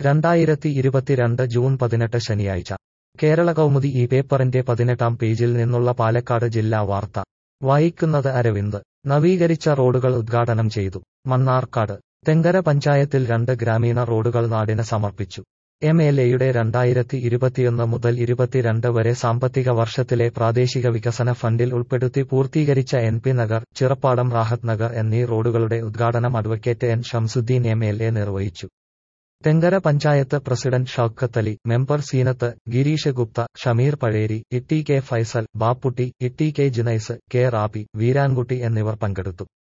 രണ്ടായിരത്തി ഇരുപത്തിരണ്ട് ജൂൺ പതിനെട്ട് ശനിയാഴ്ച കേരള കൗമുദി ഈ പേപ്പറിന്റെ പതിനെട്ടാം പേജിൽ നിന്നുള്ള പാലക്കാട് ജില്ലാ വാർത്ത വായിക്കുന്നത് അരവിന്ദ് നവീകരിച്ച റോഡുകൾ ഉദ്ഘാടനം ചെയ്തു മണ്ണാർക്കാട് തെങ്കര പഞ്ചായത്തിൽ രണ്ട് ഗ്രാമീണ റോഡുകൾ നാടിന് സമർപ്പിച്ചു എം എൽ എയുടെ രണ്ടായിരത്തി ഇരുപത്തിയൊന്ന് മുതൽ ഇരുപത്തിരണ്ട് വരെ സാമ്പത്തിക വർഷത്തിലെ പ്രാദേശിക വികസന ഫണ്ടിൽ ഉൾപ്പെടുത്തി പൂർത്തീകരിച്ച എൻ പി നഗർ ചിറപ്പാടം റാഹത്ത് നഗർ എന്നീ റോഡുകളുടെ ഉദ്ഘാടനം advocate N Shamsuddin M L A നിർവഹിച്ചു Thenkara panchayat president Shoukathali member Seenath Girish Gupta Shameer Pazheri Itti K Faisal Bapputty Itti K Jinais K Rabi Veerankutty എന്നിവർ പങ്കെടുത്തു